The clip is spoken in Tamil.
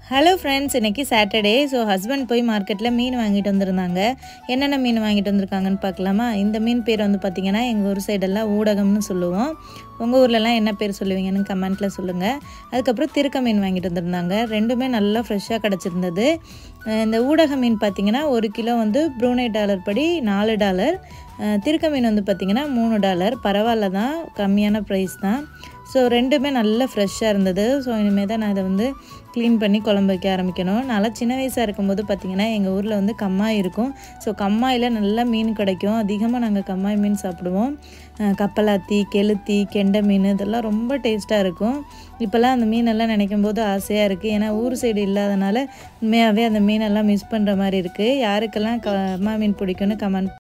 ஹலோ ஃப்ரெண்ட்ஸ் இன்றைக்கி சாட்டர்டே ஸோ ஹஸ்பண்ட் போய் மார்க்கெட்டில் மீன் வாங்கிட்டு வந்திருந்தாங்க என்னென்ன மீன் வாங்கிட்டு வந்திருக்காங்கன்னு பார்க்கலாமா இந்த மீன் பேர் வந்து பார்த்திங்கன்னா எங்கள் ஊர் சைடெல்லாம் ஊடகம்னு சொல்லுவோம் உங்கள் ஊர்லலாம் என்ன பேர் சொல்லுவீங்கன்னு கமெண்ட்டில் சொல்லுங்கள் அதுக்கப்புறம் திருக்க மீன் வாங்கிட்டு வந்திருந்தாங்க ரெண்டுமே நல்லா ஃப்ரெஷ்ஷாக கிடச்சிருந்தது அஹ் இந்த ஊடக மீன் பார்த்திங்கன்னா ஒரு கிலோ வந்து ப்ரூனை டாலர் படி நாலு டாலர் அஹ் திருக்க மீன் வந்து பார்த்திங்கன்னா மூணு டாலர் பரவாயில்ல தான் கம்மியான ப்ரைஸ் தான் ஸோ ரெண்டுமே நல்லா ஃப்ரெஷ்ஷாக இருந்தது ஸோ இனிமேல் தான் நான் இதை வந்து க்ளீன் பண்ணி குழம்பு வைக்க ஆரம்பிக்கணும் நல்லா சின்ன வயசாக இருக்கும்போது பார்த்திங்கன்னா எங்கள் ஊரில் வந்து கம்மாய் இருக்கும் ஸோ கம்மாயில் நல்லா மீன் கிடைக்கும் அதிகமாக நாங்கள் கம்மாய் மீன் சாப்பிடுவோம் அஹ் கப்பலாத்தி கெளுத்தி கெண்டை மீன் இதெல்லாம் ரொம்ப டேஸ்ட்டாக இருக்கும் இப்போல்லாம் அந்த மீனெல்லாம் நினைக்கும் போது ஆசையாக இருக்குது ஏன்னா ஊர் சைடு இல்லாதனால உண்மையாகவே அந்த மீனெல்லாம் மிஸ் பண்ணுற மாதிரி இருக்குது யாருக்கெல்லாம் கம்மா மீன் பிடிக்கும்னு கமெண்ட்